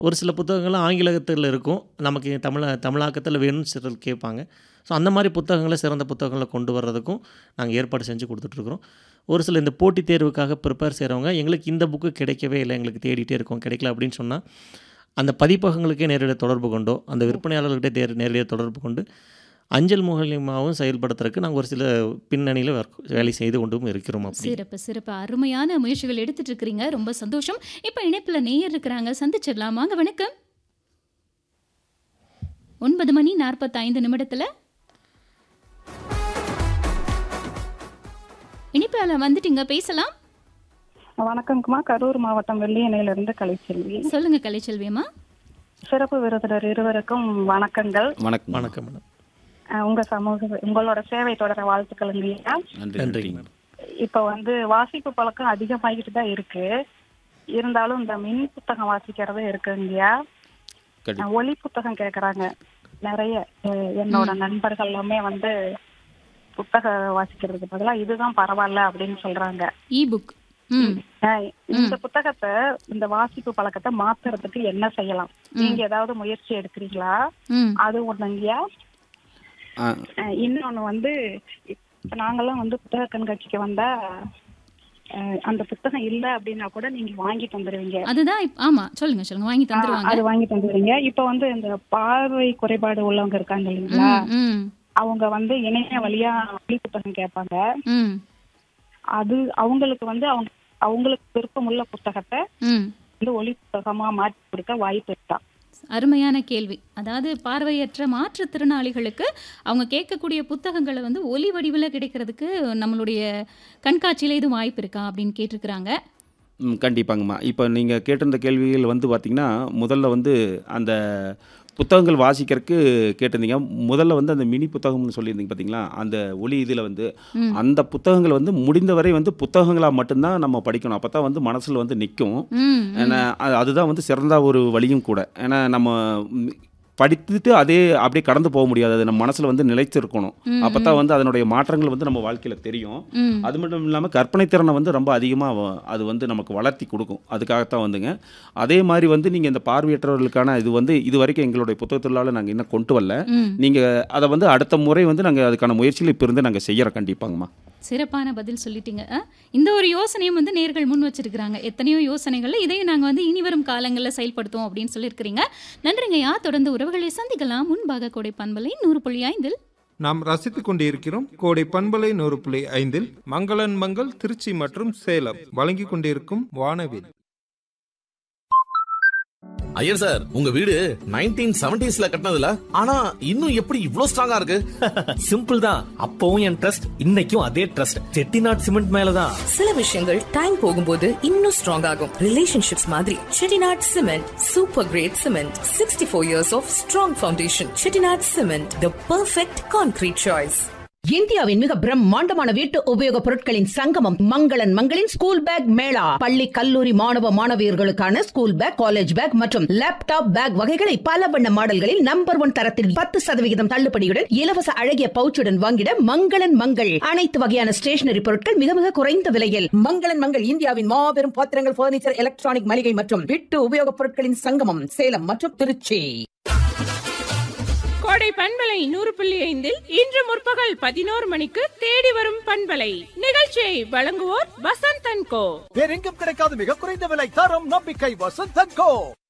ஒரு சில புத்தகங்கள்லாம் ஆங்கிலத்தில் இருக்கும் நமக்கு தமிழ தமிழாக்கத்தில் வேணும்னு சிலர் கேட்பாங்க ஸோ அந்த மாதிரி புத்தகங்களை சிறந்த புத்தகங்களை கொண்டு வர்றதுக்கும் நாங்கள் ஏற்பாடு செஞ்சு கொடுத்துட்ருக்குறோம் ஒரு சில இந்த போட்டித் தேர்வுக்காக ப்ரிப்பேர் செய்கிறவங்க எங்களுக்கு இந்த புக்கு கிடைக்கவே இல்லை எங்களுக்கு தேடிட்டே இருக்கோம் கிடைக்கல அப்படின்னு சொன்னால் அந்த பதிப்பகங்களுக்கே நேரடியாக தொடர்பு கொண்டோ அந்த விற்பனையாளர்கிட்ட தேர் நேரடியாக தொடர்பு கொண்டு அஞ்சல் மூலியமாகவும் செயல்படுத்துறதுக்கு நாங்கள் ஒரு சில பின்னணியில் வேலை செய்து கொண்டும் இருக்கிறோம் அப்படி சிறப்பு சிறப்பு அருமையான முயற்சிகள் எடுத்துட்டு இருக்கிறீங்க ரொம்ப சந்தோஷம் இப்போ இணைப்புல நேயர் இருக்கிறாங்க சந்திச்சிடலாம் வாங்க வணக்கம் ஒன்பது மணி நாற்பத்தைந்து நிமிடத்துல இனிப்பால வந்துட்டீங்க பேசலாம் வணக்கம்மா கரூர் மாவட்டம் வெள்ளியணையிலிருந்து கலைச்செல்வி சொல்லுங்க கலைச்செல்வியம்மா சிறப்பு விருந்தினர் இருவருக்கும் வணக்கங்கள் வணக்கம் வணக்கம் மேடம் அஹ் உங்க சமூக உங்களோட சேவை தொடர வாழ்த்துக்கள் இல்லையா நன்றி நன்றி நன்றி மேடம் இப்ப வந்து வாசிப்பு பழக்கம் அதிகமாகிட்டு தான் இருக்கு இருந்தாலும் இந்த மின் புத்தகம் வாசிக்கிறது இருக்கு இல்லையா கண்டிப்பா அஹ் ஒலி புத்தகம் கேக்குறாங்க நிறைய அஹ் என்னோட நண்பர்கள் எல்லாமே வந்து புத்தக வாசிக்கிறதுக்கு பதிலா இதுதான் பரவாயில்ல அப்படின்னு சொல்றாங்க இ புக் ம் அஹ் இந்த புத்தகத்தை இந்த வாசிப்பு பழக்கத்தை மாத்துறதுக்கு என்ன செய்யலாம் நீங்க ஏதாவது முயற்சி எடுக்கிறீங்களா ம் அது ஒண்ணுங்கய்யா ஆ, அஹ் இன்னொன்னு வந்து இப்ப நாங்கெல்லாம் வந்து புத்தக கண்காட்சிக்கு வந்தா அஹ் அந்த புத்தகம் இல்ல அப்படின்னா கூட நீங்க வாங்கி தந்துருவீங்க அதுதான் இப்- ஆமா சொல்லுங்க சொல்லுங்க வாங்கி தந்துருவாங்க அது வாங்கி தந்துருவீங்க இப்ப வந்து இந்த பார்வை குறைபாடு உள்ளவங்க இருக்காங்க இல்லைங்களா ம், ம் அவங்க வந்து இணைய வழியா ஒலி புத்தகம் கேட்பாங்க ம் அது அவங்களுக்கு வந்து அவங்க அவங்களுக்கு விருப்பமுள்ள புத்தகத்தை ம் வந்து ஒலி புத்தகமா மாற்றி கொடுக்க வாய்ப்பு இருக்கா அருமையான கேள்வி அதாவது பார்வையற்ற மாற்றுத்திறனாளிகளுக்கு அவங்க கேட்கக்கூடிய புத்தகங்களை வந்து ஒலி வடிவில் கிடைக்கிறதுக்கு நம்மளுடைய கண்காட்சியில் எதுவும் வாய்ப்பு இருக்கா அப்படின்னு கேட்டிருக்கிறாங்க ம் கண்டிப்பாங்கம்மா இப்போ நீங்கள் கேட்டிருந்த கேள்விகள் வந்து பார்த்தீங்கன்னா முதல்ல வந்து அந்த புத்தகங்கள் வாசிக்கிறதுக்கு கேட்டிருந்தீங்க முதல்ல வந்து அந்த மினி புத்தகம்னு சொல்லியிருந்தீங்க பார்த்தீங்களா அந்த ஒலி இதில் வந்து ம். அந்த புத்தகங்கள் வந்து முடிந்தவரை வந்து புத்தகங்களாக மட்டும்தான் நம்ம படிக்கணும் அப்போ தான் வந்து மனசில் வந்து நிற்கும் ம் ஏன்னா அது- அதுதான் வந்து சிறந்த ஒரு வழியும் கூட ஏன்னா நம்ம ம், படித்துட்டு அதே அப்படியே கடந்து போக முடியாது அது நம்ம மனசில் வந்து நிலைச்சிருக்கணும் ம், அப்போ தான் வந்து அதனுடைய மாற்றங்கள் வந்து நம்ம வாழ்க்கையில் தெரியும் ம் அது மட்டும் இல்லாமல் கற்பனை திறனை வந்து ரொம்ப அதிகமாக அது வந்து நமக்கு வளர்த்தி கொடுக்கும் அதுக்காகத்தான் வந்துங்க அதே மாதிரி வந்து நீங்கள் இந்த பார்வையற்றவர்களுக்கான இது வந்து இது வரைக்கும் எங்களுடைய புத்தகத்திலால நாங்கள் இன்னும் கொண்டு வரல ம் நீங்கள் அதை வந்து அடுத்த முறை வந்து நாங்கள் அதுக்கான முயற்சிகள் இப்போ இருந்து நாங்கள் செய்கிறோம் கண்டிப்பாங்கம்மா சிறப்பான பதில் சொல்லிட்டீங்க அஹ், இந்த ஒரு யோசனையும் வந்து நேர்கள் முன் வச்சிருக்கிறாங்க எத்தனையோ யோசனைகள்ல இதையும் நாங்கள் வந்து இனி வரும் காலங்களில் செயல்படுத்துவோம் அப்படின்னு சொல்லியிருக்கிறீங்க நன்றிங்கய்யா தொடர்ந்து உறவுகளை சந்திக்கலாம் முன்பாக கோடை பண்பலை நூறு புள்ளி ஐந்தில் நாம் ரசித்துக் கொண்டிருக்கிறோம் கோடை பண்பலை நூறு புள்ளி ஐந்தில் மங்களன் மங்கள் திருச்சி மற்றும் சேலம் வழங்கிக் கொண்டிருக்கும் வானவில் ஐயர் சார் உங்க வீடு நைன்டீன் செவன்டிஸ்ல கட்டினதுல ஆனா இன்னும் எப்படி இவ்ளோ ஸ்ட்ராங்கா இருக்கு சிம்பிள் தான் அப்பவும் என் ட்ரஸ்ட் இன்னைக்கும் அதே ட்ரஸ்ட் செட்டிநாட் சிமெண்ட் மேலதான் சில விஷயங்கள் டைம் போகும்போது இன்னும் ஸ்ட்ராங் ஆகும் ரிலேஷன்ஷிப்ஸ் மாதிரி Chettinad cement super great cement sixty four years of strong foundation Chettinad cement the perfect concrete choice இந்தியாவின் மிக பிரம்மாண்டமான வீட்டு உபயோகப் பொருட்களின் சங்கமம் மங்களன் மங்களின் ஸ்கூல் பேக் மேளா பள்ளி கல்லூரி மாணவ மாணவியர்களுக்கான ஸ்கூல் பேக் காலேஜ் பேக் மற்றும் லேப்டாப் பேக் வகைகளை பல வண்ண மாடல்களில் நம்பர் ஒன் தரத்தில் பத்து சதவிகிதம் தள்ளுபடியுடன் இலவச அழகிய பவுச்சுடன் வாங்கிட மங்களன் மங்கள் அனைத்து வகையான ஸ்டேஷனரி பொருட்கள் மிக மிக குறைந்த விலையில் மங்களன் மங்கள் இந்தியாவின் மாபெரும் பாத்திரங்கள் பர்னிச்சர் எலக்ட்ரானிக் மளிகை மற்றும் வீட்டு உபயோகப் பொருட்களின் சங்கமம் சேலம் மற்றும் திருச்சி கோடை பண்பலை நூறு புள்ளி ஐந்தில் இன்று முற்பகல் பதினோரு மணிக்கு தேடி வரும் பண்பலை நிகழ்ச்சியை வழங்குவோர் வசந்த் அண்ட் கோ வேறெங்கும் கிடைக்காத மிக குறைந்த விலை தரம் நம்பிக்கை வசந்தன் கோ